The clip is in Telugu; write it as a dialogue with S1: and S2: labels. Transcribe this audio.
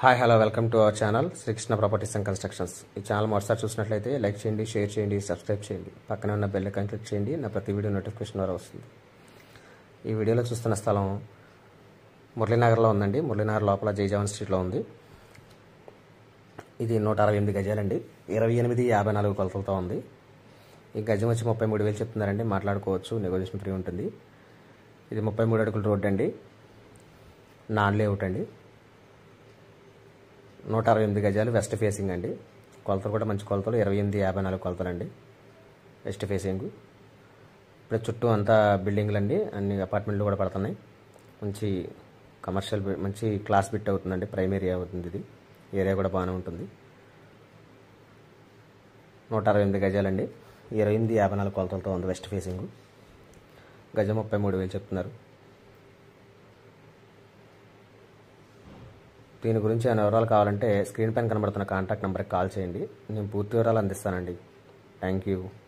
S1: hi hello welcome to our channel Srikrishna properties and constructions ఈ ఛానల్ మొదటిసారి చూసినట్లయితే లైక్ చేయండి షేర్ చేయండి సబ్స్క్రైబ్ చేయండి పక్కనే ఉన్న బెల్ ఐకాన్ క్లిక్ చేయండి నా ప్రతి వీడియో నోటిఫికేషన్ ద్వారా వస్తుంది ఈ వీడియోలో చూస్తున్న స్థలం మురళీనగర్లో ఉందండి మురళీనగర్ లోపల జయజవాన్ స్ట్రీట్లో ఉంది ఇది నూట అరవై ఎనిమిది గజాలండి ఇరవై ఎనిమిది యాభై నాలుగు కొలతలతో ఉంది ఈ గజం వచ్చి ముప్పై మూడు వేలు చెప్తున్నారండి మాట్లాడుకోవచ్చు నెగోజియేషన్ ఫ్రీ ఉంటుంది ఇది ముప్పై మూడు అడుగుల రోడ్ అండి నాన్ లేఅవుట్ అండి నూట అరవై ఎనిమిది గజాలు వెస్ట్ ఫేసింగ్ అండి కొలతలు కూడా మంచి కొలతలు ఇరవై ఎనిమిది యాభై నాలుగు కొలతలు అండి వెస్ట్ ఫేసింగ్ ఇప్పుడు చుట్టూ అంతా బిల్డింగ్లు అండి అన్ని అపార్ట్మెంట్లు కూడా పడుతున్నాయి మంచి కమర్షియల్ బి- మంచి క్లాస్ బిట్ అవుతుందండి ప్రైమ్ ఏరియా అవుతుంది ఇది ఏరియా కూడా బాగానే ఉంటుంది నూట అరవై ఎనిమిది గజాలండి ఇరవై ఎనిమిది యాభై నాలుగు కొలతలతో ఉంది వెస్ట్ ఫేసింగ్ గజం ముప్పై మూడు వేలు చెప్తున్నారు దీని గురించి ఏమైనా వివరాలు కావాలంటే స్క్రీన్ పైన కనబడుతున్న కాంటాక్ట్ నెంబర్కి కాల్ చేయండి నేను పూర్తి వివరాలు అందిస్తానండి థ్యాంక్ యూ